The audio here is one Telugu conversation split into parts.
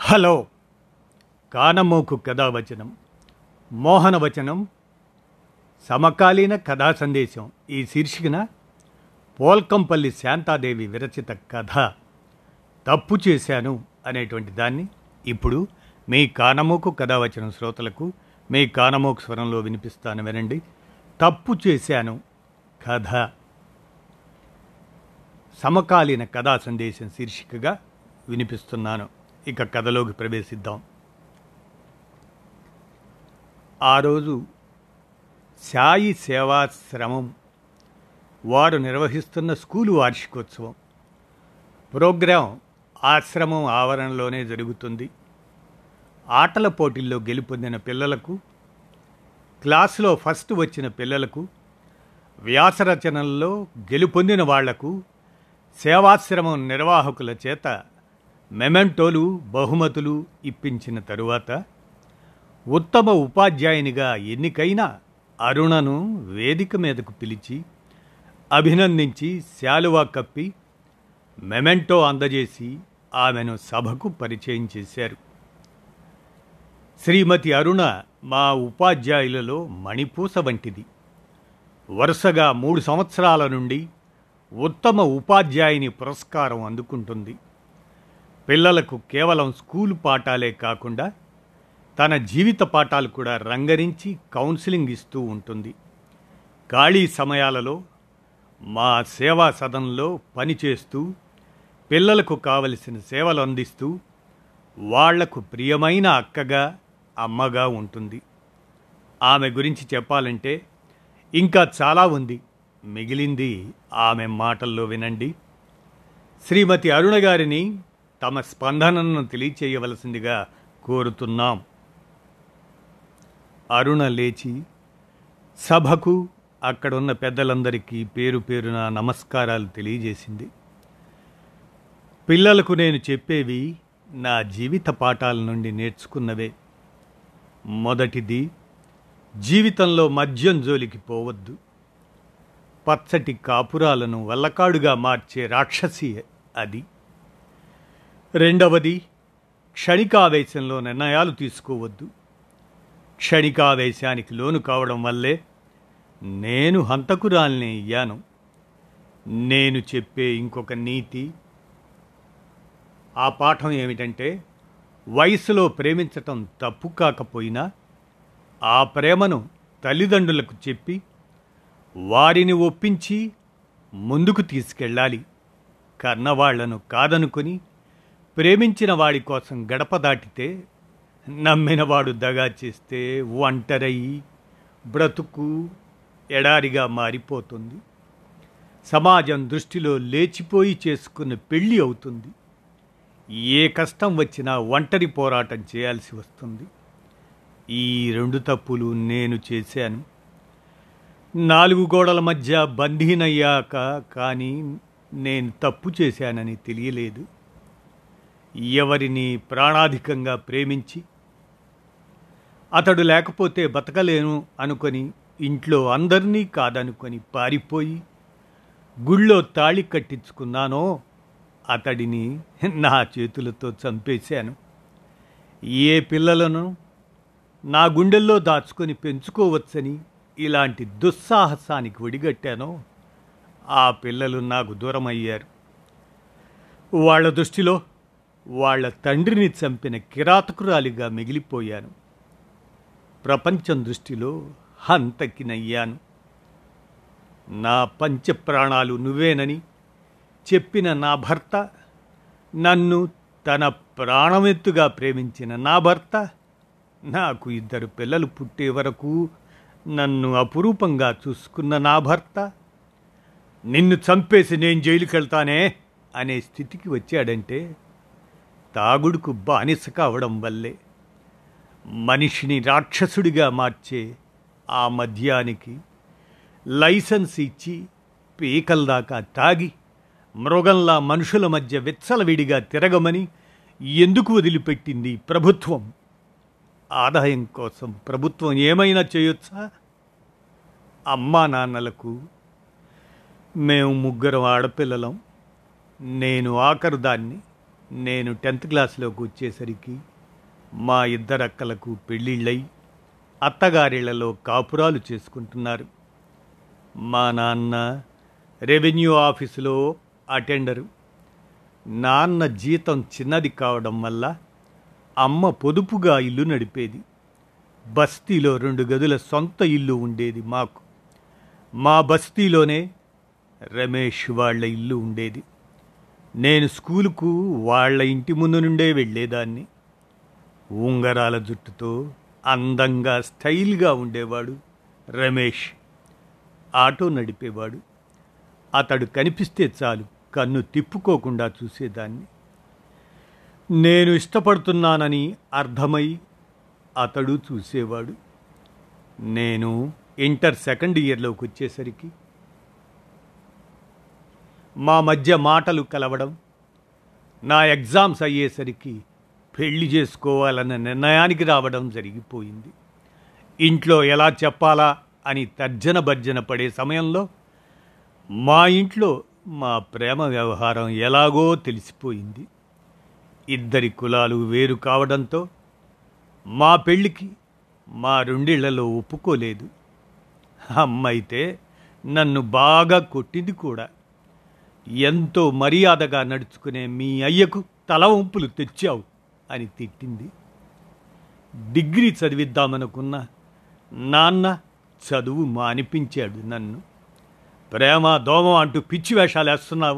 హలో కానమోకు కథావచనం మోహనవచనం సమకాలీన కథా సందేశం ఈ శీర్షికన పోల్కంపల్లి శాంతాదేవి విరచిత కథ తప్పు చేశాను అనేటువంటి దాన్ని ఇప్పుడు మీ కానమోకు కథావచనం శ్రోతలకు మీ కానమోకు స్వరంలో వినిపిస్తాను వినండి తప్పు చేశాను కథ సమకాలీన కథా సందేశం శీర్షికగా వినిపిస్తున్నాను ఇక కథలోకి ప్రవేశిద్దాం ఆ రోజు సాయి సేవాశ్రమం వారు నిర్వహిస్తున్న స్కూలు వార్షికోత్సవం ప్రోగ్రాం ఆశ్రమం ఆవరణలోనే జరుగుతుంది ఆటల పోటీల్లో గెలుపొందిన పిల్లలకు క్లాసులో ఫస్ట్ వచ్చిన పిల్లలకు వ్యాసరచనల్లో గెలుపొందిన వాళ్లకు సేవాశ్రమం నిర్వాహకుల చేత మెమెంటోలు బహుమతులు ఇప్పించిన తరువాత ఉత్తమ ఉపాధ్యాయునిగా ఎన్నికైన అరుణను వేదిక మీదకు పిలిచి అభినందించి శాలువా కప్పి మెమెంటో అందజేసి ఆమెను సభకు పరిచయం చేశారు శ్రీమతి అరుణ మా ఉపాధ్యాయులలో మణిపూస వంటిది వరుసగా మూడు సంవత్సరాల నుండి ఉత్తమ ఉపాధ్యాయుని పురస్కారం అందుకుంటుంది పిల్లలకు కేవలం స్కూలు పాఠాలే కాకుండా తన జీవిత పాఠాలు కూడా రంగరించి కౌన్సిలింగ్ ఇస్తూ ఉంటుంది ఖాళీ సమయాలలో మా సేవా సదనంలో పనిచేస్తూ పిల్లలకు కావలసిన సేవలు అందిస్తూ వాళ్లకు ప్రియమైన అక్కగా అమ్మగా ఉంటుంది ఆమె గురించి చెప్పాలంటే ఇంకా చాలా ఉంది మిగిలింది ఆమె మాటల్లో వినండి శ్రీమతి అరుణ గారిని తమ స్పందనను తెలియచేయవలసిందిగా కోరుతున్నాం అరుణ లేచి సభకు అక్కడున్న పెద్దలందరికీ పేరు పేరున నమస్కారాలు తెలియజేసింది పిల్లలకు నేను చెప్పేవి నా జీవిత పాఠాల నుండి నేర్చుకున్నవే మొదటిది జీవితంలో మద్యం జోలికి పోవద్దు పచ్చటి కాపురాలను వల్లకాడుగా మార్చే రాక్షసి అది రెండవది క్షణికావేశంలో నిర్ణయాలు తీసుకోవద్దు క్షణికావేశానికి లోను కావడం వల్లే నేను హంతకురాల్ని అయ్యాను నేను చెప్పే ఇంకొక నీతి ఆ పాఠం ఏమిటంటే వయసులో ప్రేమించటం తప్పు కాకపోయినా ఆ ప్రేమను తల్లిదండ్రులకు చెప్పి వారిని ఒప్పించి ముందుకు తీసుకెళ్ళాలి కన్నవాళ్లను కాదనుకొని ప్రేమించిన వాడి కోసం గడప దాటితే నమ్మినవాడు దగా చేస్తే ఒంటరయి బ్రతుకు ఎడారిగా మారిపోతుంది సమాజం దృష్టిలో లేచిపోయి చేసుకున్న పెళ్ళి అవుతుంది ఏ కష్టం వచ్చినా ఒంటరి పోరాటం చేయాల్సి వస్తుంది ఈ రెండు తప్పులు నేను చేశాను నాలుగు గోడల మధ్య బందీనయ్యాక కానీ నేను తప్పు చేశానని తెలియలేదు ఎవరిని ప్రాణాధికంగా ప్రేమించి అతడు లేకపోతే బతకలేను అనుకొని ఇంట్లో అందరినీ కాదనుకొని పారిపోయి గుళ్ళో తాళి కట్టించుకున్నానో అతడిని నా చేతులతో చంపేశాను ఏ పిల్లలను నా గుండెల్లో దాచుకొని పెంచుకోవచ్చని ఇలాంటి దుస్సాహసానికి ఒడిగట్టానో ఆ పిల్లలు నాకు దూరమయ్యారు వాళ్ళ దృష్టిలో వాళ్ళ తండ్రిని చంపిన కిరాతకురాలిగా మిగిలిపోయాను ప్రపంచం దృష్టిలో హంతకినయ్యాను నా పంచప్రాణాలు నువ్వేనని చెప్పిన నా భర్త నన్ను తన ప్రాణమెత్తుగా ప్రేమించిన నా భర్త నాకు ఇద్దరు పిల్లలు పుట్టే వరకు నన్ను అపురూపంగా చూసుకున్న నా భర్త నిన్ను చంపేసి నేను జైలుకి వెళ్తానే అనే స్థితికి వచ్చాడంటే తాగుడుకు బానిస కావడం వల్లే మనిషిని రాక్షసుడిగా మార్చే ఆ మద్యానికి లైసెన్స్ ఇచ్చి పీకల దాకా తాగి మృగంలా మనుషుల మధ్య విచ్చలవిడిగా తిరగమని ఎందుకు వదిలిపెట్టింది ప్రభుత్వం ఆదాయం కోసం ప్రభుత్వం ఏమైనా చేయొచ్చా అమ్మా నాన్నలకు మేము ముగ్గురం ఆడపిల్లలం నేను ఆఖరు దాన్ని నేను టెన్త్ క్లాస్లోకి వచ్చేసరికి మా ఇద్దరక్కలకు పెళ్ళిళ్ళై అత్తగారిళ్లలో కాపురాలు చేసుకుంటున్నారు మా నాన్న రెవెన్యూ ఆఫీసులో అటెండరు నాన్న జీతం చిన్నది కావడం వల్ల అమ్మ పొదుపుగా ఇల్లు నడిపేది బస్తీలో రెండు గదుల సొంత ఇల్లు ఉండేది మాకు మా బస్తీలోనే రమేష్ వాళ్ళ ఇల్లు ఉండేది నేను స్కూలుకు వాళ్ళ ఇంటి ముందు నుండే వెళ్ళేదాన్ని ఉంగరాల జుట్టుతో అందంగా స్టైల్గా ఉండేవాడు రమేష్ ఆటో నడిపేవాడు అతడు కనిపిస్తే చాలు కన్ను తిప్పుకోకుండా చూసేదాన్ని నేను ఇష్టపడుతున్నానని అర్థమై అతడు చూసేవాడు నేను ఇంటర్ సెకండ్ ఇయర్లోకి వచ్చేసరికి మా మధ్య మాటలు కలవడం నా ఎగ్జామ్స్ అయ్యేసరికి పెళ్లి చేసుకోవాలన్న నిర్ణయానికి రావడం జరిగిపోయింది ఇంట్లో ఎలా చెప్పాలా అని తర్జన భర్జన పడే సమయంలో మా ఇంట్లో మా ప్రేమ వ్యవహారం ఎలాగో తెలిసిపోయింది ఇద్దరి కులాలు వేరు కావడంతో మా పెళ్ళికి మా రెండిళ్లలో ఒప్పుకోలేదు అమ్మైతే నన్ను బాగా కొట్టింది కూడా ఎంతో మర్యాదగా నడుచుకునే మీ అయ్యకు తల వంపులు తెచ్చావు అని తిట్టింది డిగ్రీ చదివిద్దామనుకున్న నాన్న చదువు మానిపించాడు నన్ను ప్రేమ దోమ అంటూ పిచ్చి వేషాలు వేస్తున్నావు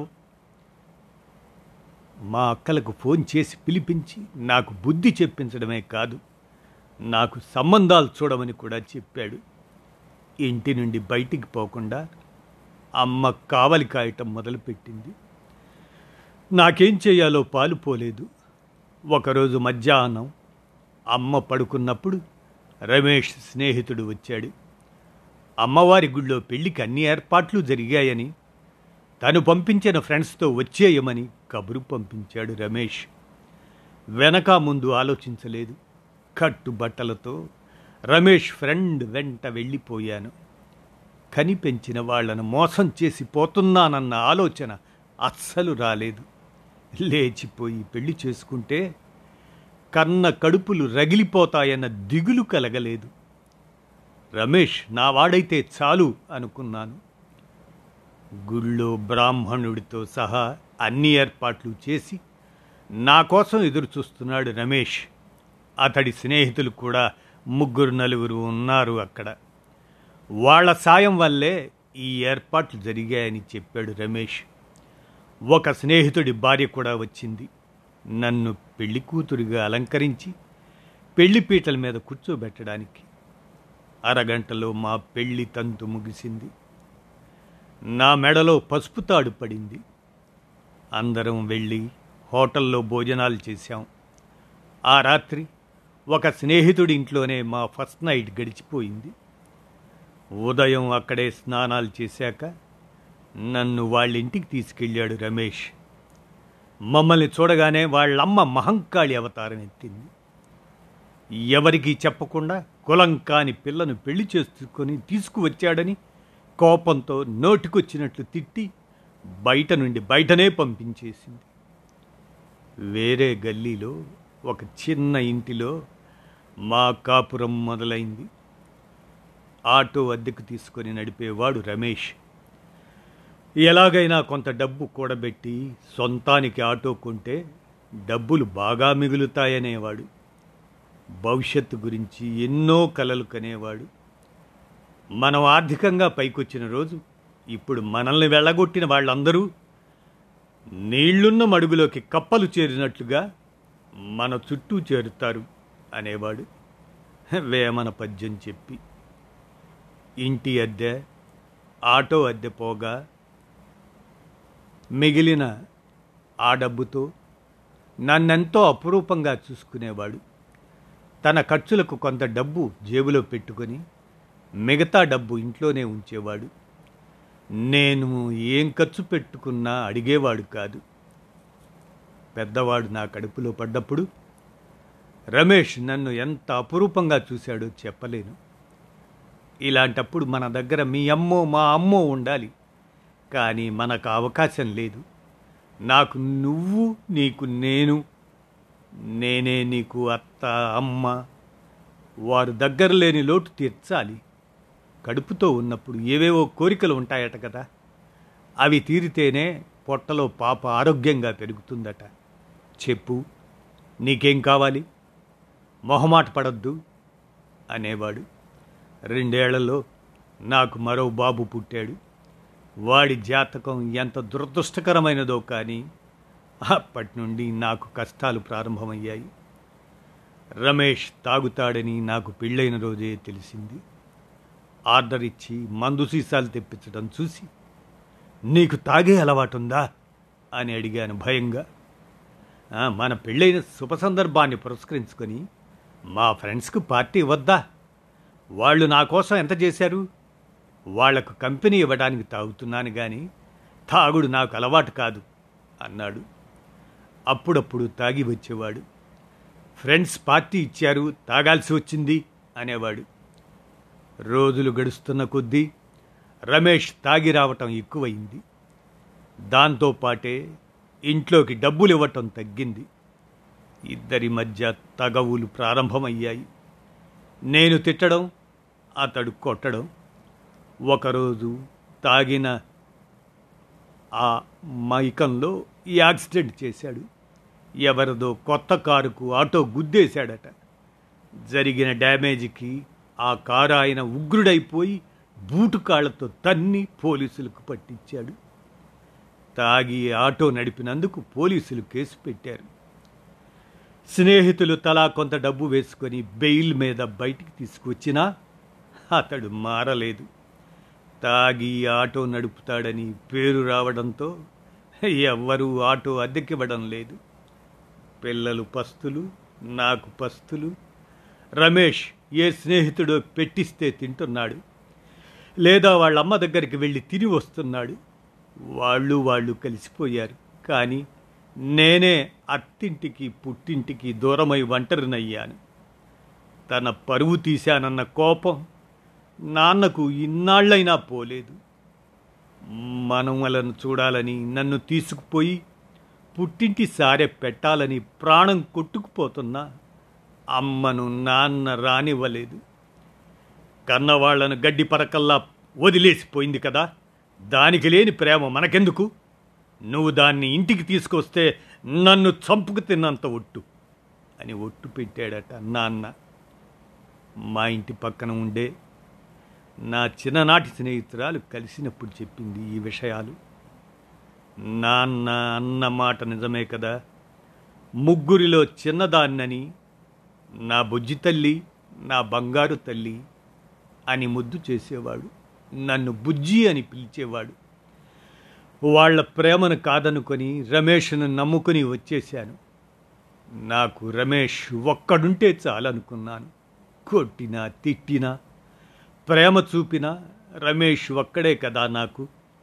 మా అక్కలకు ఫోన్ చేసి పిలిపించి నాకు బుద్ధి చెప్పించడమే కాదు నాకు సంబంధాలు చూడమని కూడా చెప్పాడు ఇంటి నుండి బయటికి పోకుండా అమ్మ కావలి కాయటం మొదలుపెట్టింది నాకేం చేయాలో పాలుపోలేదు ఒకరోజు మధ్యాహ్నం అమ్మ పడుకున్నప్పుడు రమేష్ స్నేహితుడు వచ్చాడు అమ్మవారి గుళ్ళో పెళ్లికి అన్ని ఏర్పాట్లు జరిగాయని తను పంపించిన ఫ్రెండ్స్తో వచ్చేయమని కబురు పంపించాడు రమేష్ వెనక ముందు ఆలోచించలేదు కట్టు బట్టలతో రమేష్ ఫ్రెండ్ వెంట వెళ్ళిపోయాను కని పెంచిన వాళ్లను మోసం చేసి పోతున్నానన్న ఆలోచన అస్సలు రాలేదు లేచిపోయి పెళ్లి చేసుకుంటే కన్న కడుపులు రగిలిపోతాయన్న దిగులు కలగలేదు రమేష్ నా వాడైతే చాలు అనుకున్నాను గుళ్ళో బ్రాహ్మణుడితో సహా అన్ని ఏర్పాట్లు చేసి నా కోసం ఎదురు చూస్తున్నాడు రమేష్ అతడి స్నేహితులు కూడా ముగ్గురు నలుగురు ఉన్నారు అక్కడ వాళ్ళ సాయం వల్లే ఈ ఏర్పాట్లు జరిగాయని చెప్పాడు రమేష్ ఒక స్నేహితుడి భార్య కూడా వచ్చింది నన్ను పెళ్లి కూతురిగా అలంకరించి పెళ్లి పీటల మీద కూర్చోబెట్టడానికి అరగంటలో మా పెళ్లి తంతు ముగిసింది నా మెడలో పసుపు తాడు పడింది అందరం వెళ్ళి హోటల్లో భోజనాలు చేశాం ఆ రాత్రి ఒక స్నేహితుడి ఇంట్లోనే మా ఫస్ట్ నైట్ గడిచిపోయింది ఉదయం అక్కడే స్నానాలు చేశాక నన్ను వాళ్ళ ఇంటికి తీసుకెళ్ళాడు రమేష్ మమ్మల్ని చూడగానే వాళ్ళమ్మ మహంకాళి అవతారం ఎత్తింది ఎవరికీ చెప్పకుండా కులం కాని పిల్లను పెళ్లి చేసుకొని తీసుకువచ్చాడని కోపంతో నోటికొచ్చినట్లు తిట్టి బయట నుండి బయటనే పంపించేసింది వేరే గల్లీలో ఒక చిన్న ఇంటిలో మా కాపురం మొదలైంది ఆటో అద్దెకు తీసుకొని నడిపేవాడు రమేష్ ఎలాగైనా కొంత డబ్బు కూడబెట్టి సొంతానికి ఆటో కొంటే డబ్బులు బాగా మిగులుతాయనేవాడు భవిష్యత్తు గురించి ఎన్నో కలలు కనేవాడు మనం ఆర్థికంగా పైకొచ్చిన రోజు ఇప్పుడు మనల్ని వెళ్ళగొట్టిన వాళ్ళందరూ నీళ్లున్న మడుగులోకి కప్పలు చేరినట్లుగా మన చుట్టూ చేరుతారు అనేవాడు వేమన పద్యం చెప్పి ఇంటి అద్దె ఆటో అద్దె పోగా మిగిలిన ఆ డబ్బుతో నన్నెంతో అపురూపంగా చూసుకునేవాడు తన ఖర్చులకు కొంత డబ్బు జేబులో పెట్టుకొని మిగతా డబ్బు ఇంట్లోనే ఉంచేవాడు నేను ఏం ఖర్చు పెట్టుకున్నా అడిగేవాడు కాదు పెద్దవాడు నా కడుపులో పడ్డప్పుడు రమేష్ నన్ను ఎంత అపురూపంగా చూశాడో చెప్పలేను ఇలాంటప్పుడు మన దగ్గర మీ అమ్మో మా అమ్మో ఉండాలి కానీ మనకు అవకాశం లేదు నాకు నువ్వు నీకు నేను నేనే నీకు అత్త అమ్మ వారు దగ్గర లేని లోటు తీర్చాలి కడుపుతో ఉన్నప్పుడు ఏవేవో కోరికలు ఉంటాయట కదా అవి తీరితేనే పొట్టలో పాప ఆరోగ్యంగా పెరుగుతుందట చెప్పు నీకేం కావాలి మొహమాట పడద్దు అనేవాడు రెండేళ్లలో నాకు మరో బాబు పుట్టాడు వాడి జాతకం ఎంత దురదృష్టకరమైనదో కానీ అప్పటి నుండి నాకు కష్టాలు ప్రారంభమయ్యాయి రమేష్ తాగుతాడని నాకు పెళ్ళైన రోజే తెలిసింది ఆర్డర్ ఇచ్చి మందు సీసాలు తెప్పించడం చూసి నీకు తాగే అలవాటుందా అని అడిగాను భయంగా "ఆ, మన పెళ్ళైన శుభ సందర్భాన్ని పురస్కరించుకొని మా ఫ్రెండ్స్కు పార్టీ వద్దా వాళ్ళు నా కోసం ఎంత చేశారు వాళ్లకు కంపెనీ ఇవ్వడానికి తాగుతున్నాను కానీ తాగుడు నాకు అలవాటు కాదు అన్నాడు అప్పుడప్పుడు తాగి వచ్చేవాడు ఫ్రెండ్స్ పార్టీ ఇచ్చారు తాగాల్సి వచ్చింది అనేవాడు రోజులు గడుస్తున్న కొద్దీ రమేష్ తాగి రావటం ఎక్కువయింది దాంతో పాటే ఇంట్లోకి డబ్బులు ఇవ్వటం తగ్గింది ఇద్దరి మధ్య తగవులు ప్రారంభమయ్యాయి నేను తిట్టడం అతడు కొట్టడం ఒకరోజు తాగిన ఆ మైకంలో యాక్సిడెంట్ చేశాడు ఎవరిదో కొత్త కారుకు ఆటో గుద్దేశాడట జరిగిన డ్యామేజ్కి ఆ కారు ఆయన ఉగ్రుడైపోయి బూటు కాళ్లతో తన్ని పోలీసులకు పట్టించాడు తాగి ఆటో నడిపినందుకు పోలీసులు కేసు పెట్టారు స్నేహితులు తలా కొంత డబ్బు వేసుకొని బెయిల్ మీద బయటికి తీసుకొచ్చినా అతడు మారలేదు తాగి ఆటో నడుపుతాడని పేరు రావడంతో ఎవ్వరూ ఆటో అద్దెకివ్వడం లేదు పిల్లలు పస్తులు నాకు పస్తులు రమేష్ ఏ స్నేహితుడో పెట్టిస్తే తింటున్నాడు లేదా వాళ్ళ అమ్మ దగ్గరికి వెళ్ళి తిని వస్తున్నాడు వాళ్ళు వాళ్ళు కలిసిపోయారు కానీ నేనే అత్తింటికి పుట్టింటికి దూరమై ఒంటరినయ్యాను తన పరువు తీశానన్న కోపం నాన్నకు ఇన్నాళ్ళైనా పోలేదు మనవలను చూడాలని నన్ను తీసుకుపోయి పుట్టింటి సారె పెట్టాలని ప్రాణం కొట్టుకుపోతున్నా అమ్మను నాన్న రానివ్వలేదు కన్నవాళ్లను గడ్డి పరకల్లా వదిలేసిపోయింది కదా దానికి లేని ప్రేమ మనకెందుకు నువ్వు దాన్ని ఇంటికి తీసుకొస్తే నన్ను చంపుకు తిన్నంత ఒట్టు అని ఒట్టు పెట్టాడట నాన్న మా ఇంటి పక్కన ఉండే నా చిన్ననాటి స్నేహితురాలు కలిసినప్పుడు చెప్పింది ఈ విషయాలు నాన్న అన్న మాట నిజమే కదా ముగ్గురిలో చిన్నదాన్నని నా బుజ్జి తల్లి నా బంగారు తల్లి అని ముద్దు చేసేవాడు నన్ను బుజ్జి అని పిలిచేవాడు వాళ్ళ ప్రేమను కాదనుకొని రమేష్ను నమ్ముకుని వచ్చేశాను నాకు రమేష్ ఒక్కడుంటే చాలనుకున్నాను కొట్టినా తిట్టినా ప్రేమ చూపినా రమేష్ ఒక్కడే కదా నాకు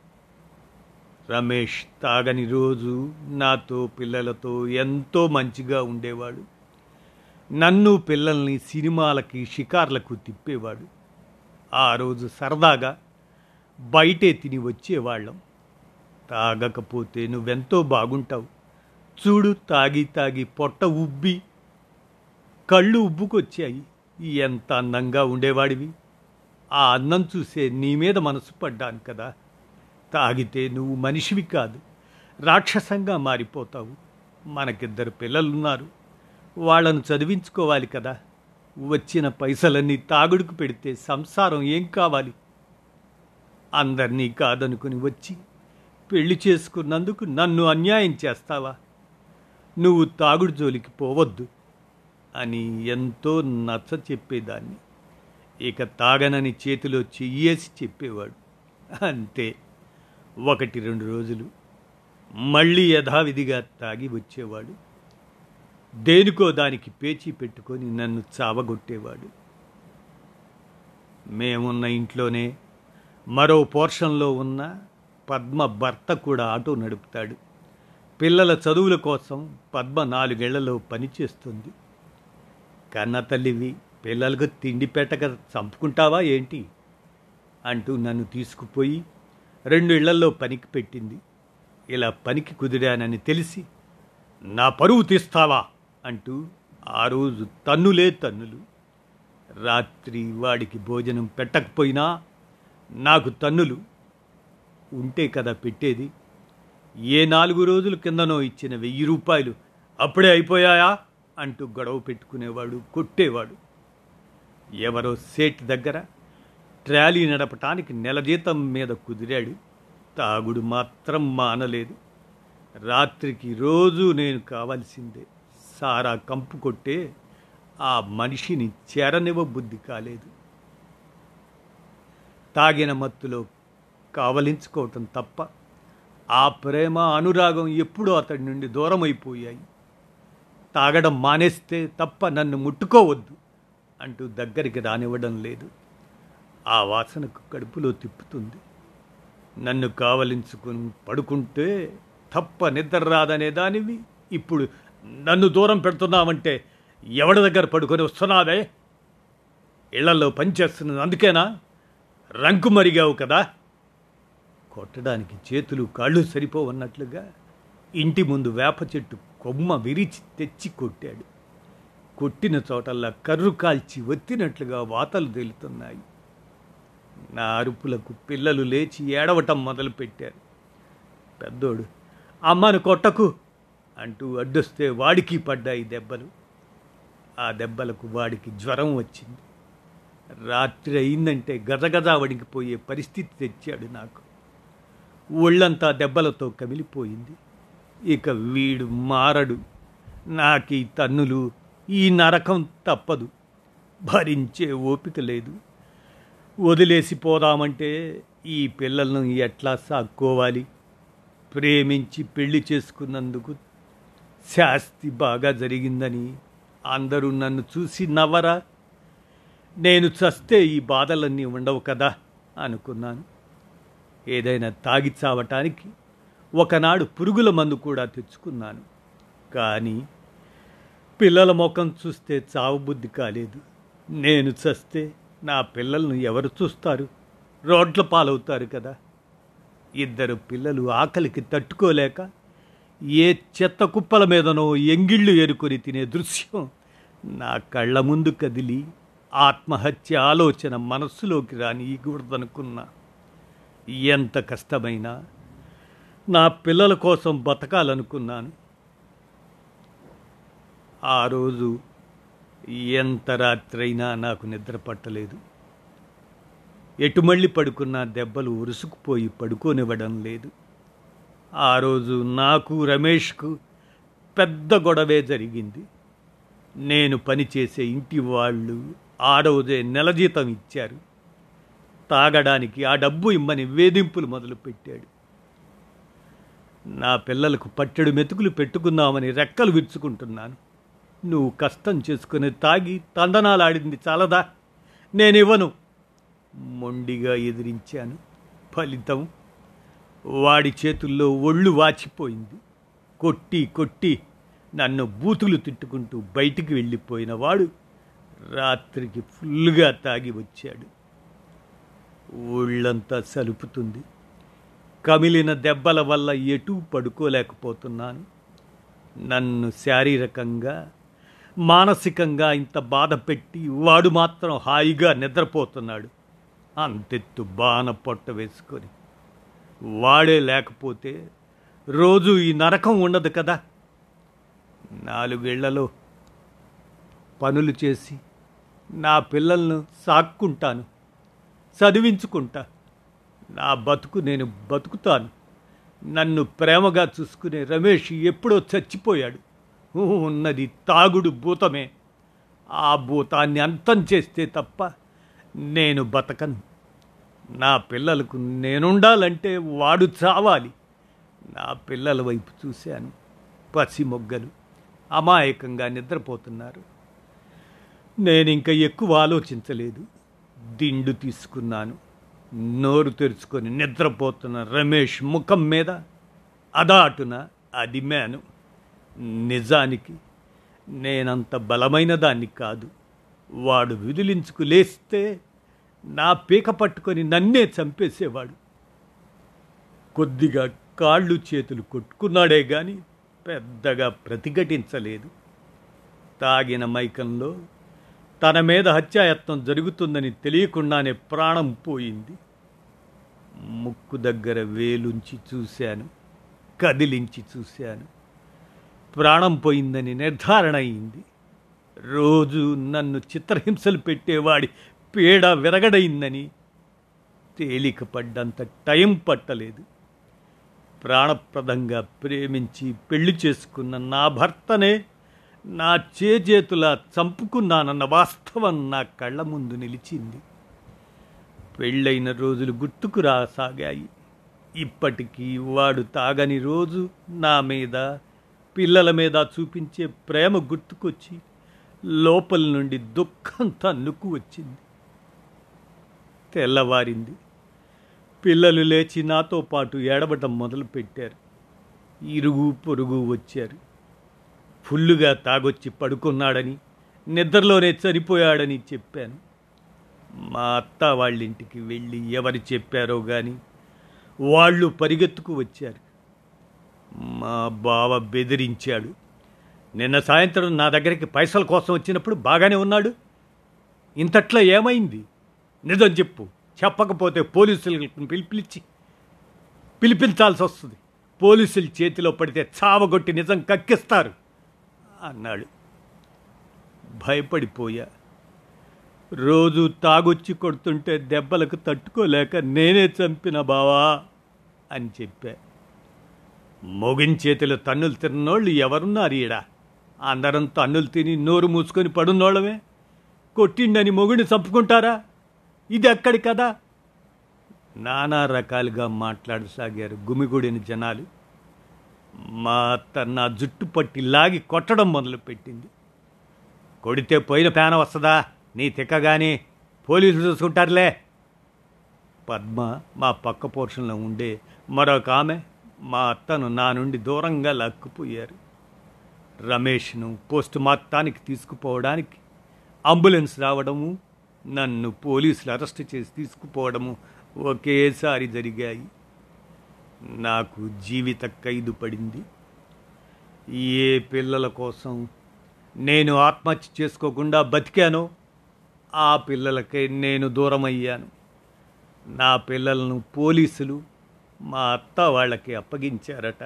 రమేష్ తాగని రోజు నాతో పిల్లలతో ఎంతో మంచిగా ఉండేవాడు నన్ను పిల్లల్ని సినిమాలకి షికార్లకు తిప్పేవాడు ఆ రోజు సరదాగా బయటే తిని వచ్చేవాళ్ళం తాగకపోతే నువ్వెంతో బాగుంటావు చూడు తాగి తాగి పొట్ట ఉబ్బి కళ్ళు ఉబ్బుకొచ్చాయి ఎంత అందంగా ఉండేవాడివి ఆ అన్నం చూసే నీ మీద మనసు పడ్డాను కదా తాగితే నువ్వు మనిషివి కాదు రాక్షసంగా మారిపోతావు మనకిద్దరు పిల్లలున్నారు వాళ్ళను చదివించుకోవాలి కదా వచ్చిన పైసలన్నీ తాగుడుకు పెడితే సంసారం ఏం కావాలి అందరినీ కాదనుకుని వచ్చి పెళ్లి చేసుకున్నందుకు నన్ను అన్యాయం చేస్తావా నువ్వు తాగుడు జోలికి పోవద్దు అని ఎంతో నచ్చ చెప్పేదాన్ని ఇక తాగనని చేతిలో చెయ్యేసి చెప్పేవాడు అంతే ఒకటి రెండు రోజులు మళ్ళీ యథావిధిగా తాగి వచ్చేవాడు దేనికో దానికి పేచీ పెట్టుకొని నన్ను చావగొట్టేవాడు మేమున్న ఇంట్లోనే మరో పోర్షన్లో ఉన్న పద్మ భర్త కూడా ఆటో నడుపుతాడు పిల్లల చదువుల కోసం పద్మ నాలుగేళ్లలో పనిచేస్తుంది కన్న తల్లివి పిల్లలకు తిండి పెట్టక చంపుకుంటావా ఏంటి అంటూ నన్ను తీసుకుపోయి రెండు ఇళ్లలో పనికి పెట్టింది ఇలా పనికి కుదిరానని తెలిసి నా పరువు తీస్తావా అంటూ ఆ రోజు తన్నులే తన్నులు రాత్రి వాడికి భోజనం పెట్టకపోయినా నాకు తన్నులు ఉంటే కదా పెట్టేది ఏ నాలుగు రోజుల కిందనో ఇచ్చిన వెయ్యి రూపాయలు అప్పుడే అయిపోయాయా అంటూ గొడవ పెట్టుకునేవాడు కొట్టేవాడు ఎవరో సేట్ దగ్గర ట్రాలీ నడపటానికి నెల జీతం మీద కుదిరాడు తాగుడు మాత్రం మానలేదు రాత్రికి రోజు నేను కావలసిందే సారా కంపు కొట్టే ఆ మనిషిని చేరనివ్వ బుద్ధి కాలేదు తాగిన మత్తులో కావలించుకోవటం తప్ప ఆ ప్రేమ అనురాగం ఎప్పుడూ అతడి నుండి దూరమైపోయాయి తాగడం మానేస్తే తప్ప నన్ను ముట్టుకోవద్దు అంటూ దగ్గరికి రానివ్వడం లేదు ఆ వాసనకు కడుపులో తిప్పుతుంది నన్ను కావలించుకుని పడుకుంటే తప్ప నిద్ర రాదనే దానివి ఇప్పుడు నన్ను దూరం పెడుతున్నావంటే ఎవడి దగ్గర పడుకొని వస్తున్నావే ఇళ్లలో పనిచేస్తున్నది అందుకేనా రంకు మరిగావు కదా కొట్టడానికి చేతులు కాళ్ళు సరిపోవన్నట్లుగా ఇంటి ముందు వేప చెట్టు కొమ్మ విరిచి తెచ్చి కొట్టాడు కొట్టిన చోటల్లా కర్రు కాల్చి ఒత్తినట్లుగా వాతలు తేలుతున్నాయి నా అరుపులకు పిల్లలు లేచి ఏడవటం మొదలుపెట్టారు పెద్దోడు అమ్మను కొట్టకు అంటూ అడ్డొస్తే వాడికి పడ్డాయి దెబ్బలు ఆ దెబ్బలకు వాడికి జ్వరం వచ్చింది రాత్రి అయిందంటే గజగజ వణికిపోయే పరిస్థితి తెచ్చాడు నాకు ఒళ్ళంతా దెబ్బలతో కమిలిపోయింది ఇక వీడు మారడు నాకీ తన్నులు ఈ నరకం తప్పదు భరించే ఓపిక లేదు వదిలేసి పోదామంటే ఈ పిల్లలను ఎట్లా సాక్కోవాలి ప్రేమించి పెళ్లి చేసుకున్నందుకు శాస్తి బాగా జరిగిందని అందరూ నన్ను చూసి నవ్వరా నేను చస్తే ఈ బాధలన్నీ ఉండవు కదా అనుకున్నాను ఏదైనా తాగి చావటానికి ఒకనాడు పురుగుల మందు కూడా తెచ్చుకున్నాను కానీ పిల్లల ముఖం చూస్తే చావుబుద్ధి కాలేదు నేను చస్తే నా పిల్లలను ఎవరు చూస్తారు రోడ్ల పాలవుతారు కదా ఇద్దరు పిల్లలు ఆకలికి తట్టుకోలేక ఏ చెత్త కుప్పల మీదనో ఎంగిళ్ళు ఏరుకొని తినే దృశ్యం నా కళ్ళ ముందు కదిలి ఆత్మహత్య ఆలోచన మనస్సులోకి రానియకూడదనుకున్నా ఎంత కష్టమైనా నా పిల్లల కోసం బతకాలనుకున్నాను ఆ రోజు ఎంత రాత్రైనా నాకు నిద్ర పట్టలేదు ఎటుమళ్ళి పడుకున్న దెబ్బలు ఉరుసుకుపోయి పడుకోనివ్వడం లేదు ఆ రోజు నాకు రమేష్కు పెద్ద గొడవే జరిగింది నేను పనిచేసే ఇంటి వాళ్ళు ఆ రోజే నెల జీతం ఇచ్చారు తాగడానికి ఆ డబ్బు ఇమ్మని వేధింపులు మొదలుపెట్టాడు నా పిల్లలకు పట్టెడు మెతుకులు పెట్టుకుందామని రెక్కలు విరుచుకుంటున్నాను నువ్వు కష్టం చేసుకుని తాగి తందనాలాడింది చాలదా నేనివ్వను మొండిగా ఎదిరించాను ఫలితం వాడి చేతుల్లో ఒళ్ళు వాచిపోయింది కొట్టి కొట్టి నన్ను బూతులు తిట్టుకుంటూ బయటికి వెళ్ళిపోయిన వాడు రాత్రికి ఫుల్గా తాగి వచ్చాడు ఒళ్ళంతా సలుపుతుంది కమిలిన దెబ్బల వల్ల ఎటూ పడుకోలేకపోతున్నాను నన్ను శారీరకంగా మానసికంగా ఇంత బాధ పెట్టి వాడు మాత్రం హాయిగా నిద్రపోతున్నాడు అంతెత్తు బాణ పొట్ట వేసుకొని వాడే లేకపోతే రోజు ఈ నరకం ఉండదు కదా నాలుగేళ్లలో పనులు చేసి నా పిల్లలను సాక్కుంటాను చదివించుకుంటా నా బతుకు నేను బతుకుతాను నన్ను ప్రేమగా చూసుకునే రమేష్ ఎప్పుడో చచ్చిపోయాడు ఉన్నది తాగుడు భూతమే ఆ భూతాన్ని అంతం చేస్తే తప్ప నేను బతకను నా పిల్లలకు నేనుండాలంటే వాడు చావాలి నా పిల్లల వైపు చూశాను పసి మొగ్గలు అమాయకంగా నిద్రపోతున్నారు నేను ఇంకా ఎక్కువ ఆలోచించలేదు దిండు తీసుకున్నాను నోరు తెరుచుకొని నిద్రపోతున్న రమేష్ ముఖం మీద అదాటున అదిమాను నిజానికి నేనంత బలమైన దాన్ని కాదు వాడు విదిలించుకు లేస్తే నా పీక పట్టుకొని నన్నే చంపేసేవాడు కొద్దిగా కాళ్ళు చేతులు కొట్టుకున్నాడే గాని పెద్దగా ప్రతిఘటించలేదు తాగిన మైకంలో తన మీద హత్యాయత్నం జరుగుతుందని తెలియకుండానే ప్రాణం పోయింది ముక్కు దగ్గర వేలుంచి చూశాను కదిలించి చూశాను ప్రాణం పోయిందని నిర్ధారణ అయింది రోజు నన్ను చిత్రహింసలు పెట్టేవాడి పీడ విరగడైందని తేలిక పడ్డంత టైం పట్టలేదు ప్రాణప్రదంగా ప్రేమించి పెళ్లి చేసుకున్న నా భర్తనే నా చేజేతులా చంపుకున్నానన్న వాస్తవం నా కళ్ళ ముందు నిలిచింది పెళ్ళైన రోజులు గుర్తుకు రాసాగాయి ఇప్పటికీ వాడు తాగని రోజు నా మీద పిల్లల మీద చూపించే ప్రేమ గుర్తుకొచ్చి లోపల నుండి దుఃఖం తన్నుకు వచ్చింది తెల్లవారింది పిల్లలు లేచి నాతో పాటు ఏడవటం మొదలుపెట్టారు ఇరుగు పొరుగు వచ్చారు ఫుల్లుగా తాగొచ్చి పడుకున్నాడని నిద్రలోనే చనిపోయాడని చెప్పాను మా అత్త వాళ్ళింటికి వెళ్ళి ఎవరు చెప్పారో గాని వాళ్ళు పరిగెత్తుకు వచ్చారు మా బావ బెదిరించాడు నిన్న సాయంత్రం నా దగ్గరికి పైసల కోసం వచ్చినప్పుడు బాగానే ఉన్నాడు ఇంతట్లా ఏమైంది నిజం చెప్పు చెప్పకపోతే పోలీసులను పిలిపించి పిలిపించాల్సి వస్తుంది పోలీసుల చేతిలో పడితే చావగొట్టి నిజం కక్కిస్తారు అన్నాడు భయపడిపోయా రోజు తాగొచ్చి కొడుతుంటే దెబ్బలకు తట్టుకోలేక నేనే చంపిన బావా అని చెప్పా మొగిన్ చేతిలో తన్నులు తిన్నోళ్ళు ఎవరున్నారు ఈడ అందరం తన్నులు తిని నోరు మూసుకొని పడున్నోళ్ళమే కొట్టిండని మొగుడిని చంపుకుంటారా ఇది ఎక్కడి కదా నానా రకాలుగా మాట్లాడసాగారు గుమిగూడిన జనాలు మా అత్త నా జుట్టు పట్టి లాగి కొట్టడం మొదలుపెట్టింది కొడితే పోయిన పేన వస్తుందా నీ తిక్కగాని పోలీసులు చూసుకుంటారులే పద్మ మా పక్క పోర్షన్లో ఉండే మరొక ఆమె మా అత్తను నా నుండి దూరంగా లాక్కుపోయారు రమేష్ను పోస్ట్ మార్టానికి తీసుకుపోవడానికి అంబులెన్స్ రావడము నన్ను పోలీసులు అరెస్ట్ చేసి తీసుకుపోవడము ఒకేసారి జరిగాయి నాకు జీవిత ఖైదు పడింది ఏ పిల్లల కోసం నేను ఆత్మహత్య చేసుకోకుండా బతికానో ఆ పిల్లలకే నేను దూరమయ్యాను నా పిల్లలను పోలీసులు మా అత్త వాళ్ళకి అప్పగించారట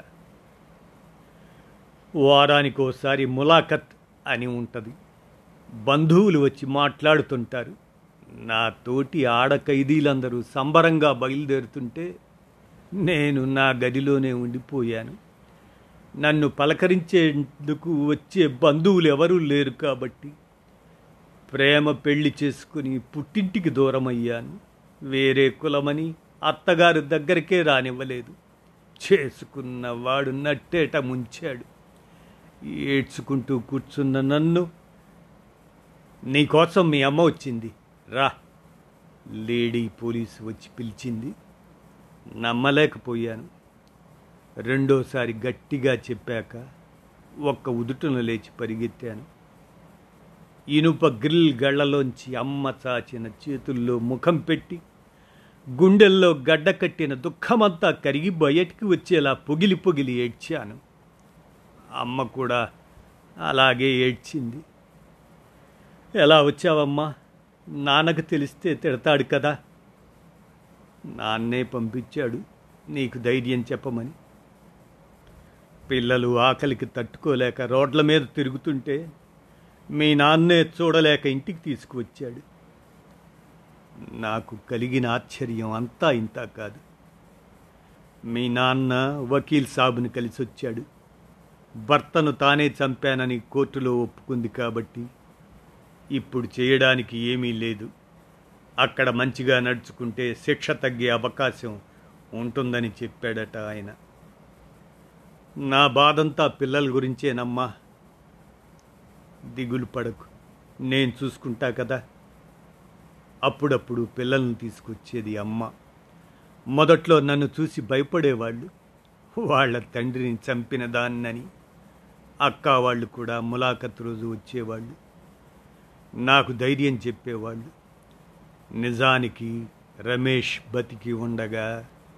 వారానికి ఓసారి ములాఖత్ అని ఉంటుంది బంధువులు వచ్చి మాట్లాడుతుంటారు నా తోటి ఆడ ఖైదీలందరూ సంబరంగా బయలుదేరుతుంటే నేను నా గదిలోనే ఉండిపోయాను నన్ను పలకరించేందుకు వచ్చే బంధువులు ఎవరూ లేరు కాబట్టి ప్రేమ పెళ్లి చేసుకుని పుట్టింటికి దూరమయ్యాను వేరే కులమని అత్తగారు దగ్గరికే రానివ్వలేదు చేసుకున్న వాడు నట్టేట ముంచాడు ఏడ్చుకుంటూ కూర్చున్న నన్ను నీకోసం మీ అమ్మ వచ్చింది రా లేడీ పోలీసు వచ్చి పిలిచింది నమ్మలేకపోయాను రెండోసారి గట్టిగా చెప్పాక ఒక్క ఉదుటను లేచి పరిగెత్తాను ఇనుప గ్రిల్ గళ్లలోంచి అమ్మ చాచిన చేతుల్లో ముఖం పెట్టి గుండెల్లో గడ్డ కట్టిన దుఃఖమంతా కరిగి బయటికి వచ్చేలా పొగిలి పొగిలి ఏడ్చాను అమ్మ కూడా అలాగే ఏడ్చింది ఎలా వచ్చావమ్మా నాన్నకు తెలిస్తే తిడతాడు కదా నాన్నే పంపించాడు నీకు ధైర్యం చెప్పమని పిల్లలు ఆకలికి తట్టుకోలేక రోడ్ల మీద తిరుగుతుంటే మీ నాన్నే చూడలేక ఇంటికి తీసుకువచ్చాడు నాకు కలిగిన ఆశ్చర్యం అంతా ఇంతా కాదు మీ నాన్న వకీల్ సాబుని కలిసి వచ్చాడు భర్తను తానే చంపానని కోర్టులో ఒప్పుకుంది కాబట్టి ఇప్పుడు చేయడానికి ఏమీ లేదు అక్కడ మంచిగా నడుచుకుంటే శిక్ష తగ్గే అవకాశం ఉంటుందని చెప్పాడట ఆయన నా బాధంతా పిల్లల గురించేనమ్మా దిగులు పడకు నేను చూసుకుంటా కదా అప్పుడప్పుడు పిల్లల్ని తీసుకొచ్చేది అమ్మ మొదట్లో నన్ను చూసి భయపడేవాళ్ళు వాళ్ళ తండ్రిని చంపిన దాన్నని అక్క వాళ్ళు కూడా ములాఖత్ రోజు వచ్చేవాళ్ళు నాకు ధైర్యం చెప్పేవాళ్ళు నిజానికి రమేష్ బతికి ఉండగా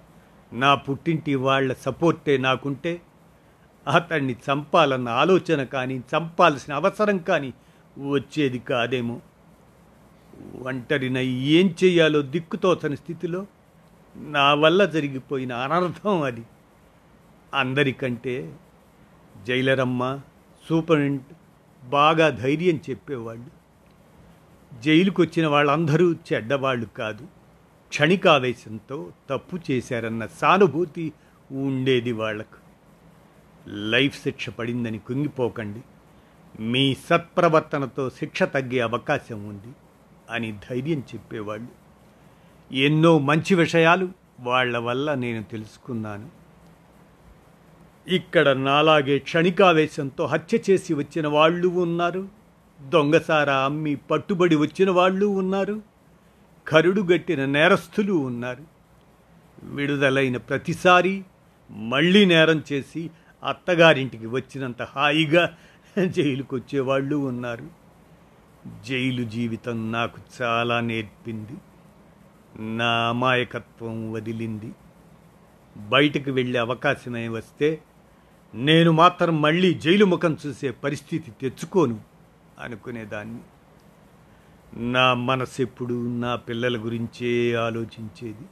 నా పుట్టింటి వాళ్ళ సపోర్టే నాకుంటే అతన్ని చంపాలన్న ఆలోచన కానీ చంపాల్సిన అవసరం కానీ వచ్చేది కాదేమో ఒంటరిన ఏం చెయ్యాలో దిక్కుతోచని స్థితిలో నా వల్ల జరిగిపోయిన అనర్థం అది అందరికంటే జైలరమ్మ సూపరింట్ బాగా ధైర్యం చెప్పేవాళ్ళు జైలుకు వచ్చిన వాళ్ళందరూ చెడ్డవాళ్ళు కాదు క్షణికావేశంతో తప్పు చేశారన్న సానుభూతి ఉండేది వాళ్లకు లైఫ్ శిక్ష పడిందని కుంగిపోకండి మీ సత్ప్రవర్తనతో శిక్ష తగ్గే అవకాశం ఉంది అని ధైర్యం చెప్పేవాళ్ళు ఎన్నో మంచి విషయాలు వాళ్ళ వల్ల నేను తెలుసుకున్నాను ఇక్కడ నాలాగే క్షణికావేశంతో హత్య చేసి వచ్చిన వాళ్ళు ఉన్నారు దొంగసారా అమ్మి పట్టుబడి వచ్చిన వాళ్ళు ఉన్నారు కరుడుగట్టిన నేరస్తులు ఉన్నారు విడుదలైన ప్రతిసారి మళ్ళీ నేరం చేసి అత్తగారింటికి వచ్చినంత హాయిగా జైలుకు వచ్చేవాళ్ళు ఉన్నారు జైలు జీవితం నాకు చాలా నేర్పింది నా అమాయకత్వం వదిలింది బయటకు వెళ్ళే అవకాశమే వస్తే నేను మాత్రం మళ్ళీ జైలు ముఖం చూసే పరిస్థితి తెచ్చుకోను అనుకునేదాన్ని నా మనసు ఎప్పుడు నా పిల్లల గురించే ఆలోచించేది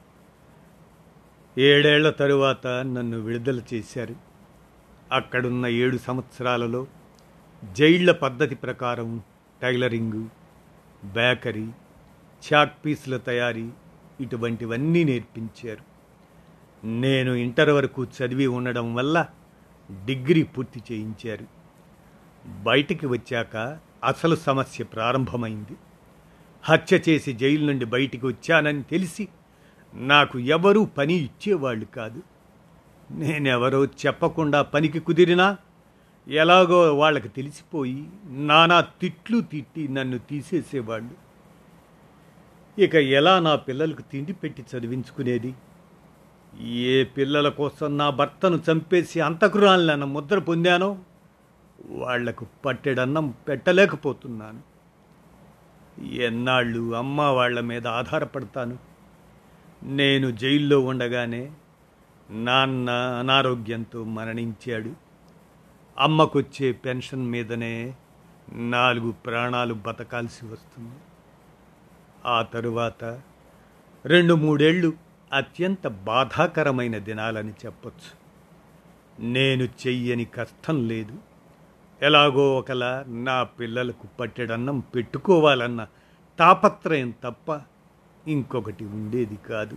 ఏడేళ్ల తరువాత నన్ను విడుదల చేశారు అక్కడున్న ఏడు సంవత్సరాలలో జైళ్ల పద్ధతి ప్రకారం టైలరింగు బేకరీ చాక్ పీసుల తయారీ ఇటువంటివన్నీ నేర్పించారు నేను ఇంటర్ వరకు చదివి ఉండడం వల్ల డిగ్రీ పూర్తి చేయించారు బయటికి వచ్చాక అసలు సమస్య ప్రారంభమైంది హత్య చేసి జైలు నుండి బయటికి వచ్చానని తెలిసి నాకు ఎవరూ పని ఇచ్చేవాళ్ళు కాదు నేనెవరో చెప్పకుండా పనికి కుదిరినా ఎలాగో వాళ్ళకి తెలిసిపోయి నానా తిట్లు తిట్టి నన్ను తీసేసేవాళ్ళు ఇక ఎలా నా పిల్లలకు తిండి పెట్టి చదివించుకునేది ఏ పిల్లల కోసం నా భర్తను చంపేసి అంతకురాలన్న ముద్ర పొందానో వాళ్లకు పట్టెడన్నం పెట్టలేకపోతున్నాను ఎన్నాళ్ళు అమ్మ వాళ్ళ మీద ఆధారపడతాను నేను జైల్లో ఉండగానే నాన్న అనారోగ్యంతో మరణించాడు అమ్మకొచ్చే పెన్షన్ మీదనే నాలుగు ప్రాణాలు బతకాల్సి వస్తుంది ఆ తరువాత రెండు మూడేళ్ళు అత్యంత బాధాకరమైన దినాలని చెప్పొచ్చు నేను చెయ్యని కష్టం లేదు ఎలాగో ఒకలా నా పిల్లలకు పట్టెడన్నం పెట్టుకోవాలన్న తాపత్రయం తప్ప ఇంకొకటి ఉండేది కాదు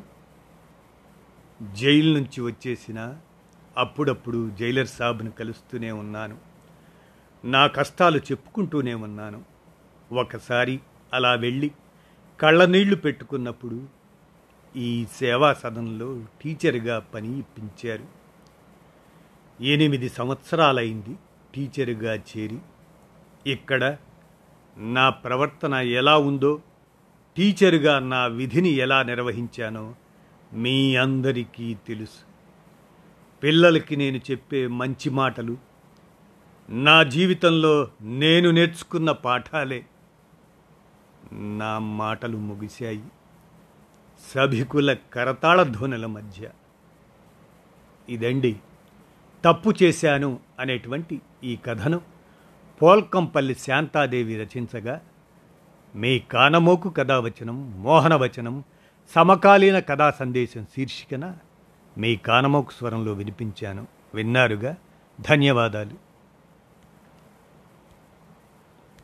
జైలు నుంచి వచ్చేసిన అప్పుడప్పుడు జైలర్ సాబ్ను కలుస్తూనే ఉన్నాను నా కష్టాలు చెప్పుకుంటూనే ఉన్నాను ఒకసారి అలా వెళ్ళి కళ్ళనీళ్లు పెట్టుకున్నప్పుడు ఈ సేవా సదనంలో టీచర్గా పని ఇప్పించారు ఎనిమిది సంవత్సరాలైంది టీచరుగా చేరి ఇక్కడ నా ప్రవర్తన ఎలా ఉందో టీచరుగా నా విధిని ఎలా నిర్వహించానో మీ అందరికీ తెలుసు పిల్లలకి నేను చెప్పే మంచి మాటలు నా జీవితంలో నేను నేర్చుకున్న పాఠాలే నా మాటలు ముగిశాయి సభికుల కరతాళ ధ్వనుల మధ్య ఇదండి తప్పు చేశాను అనేటువంటి ఈ కథను పోల్కంపల్లి శాంతాదేవి రచించగా మీ కానమోకు కథావచనం మోహనవచనం సమకాలీన కథా సందేశం శీర్షికన మీ కానమోకు స్వరంలో వినిపించాను విన్నారుగా ధన్యవాదాలు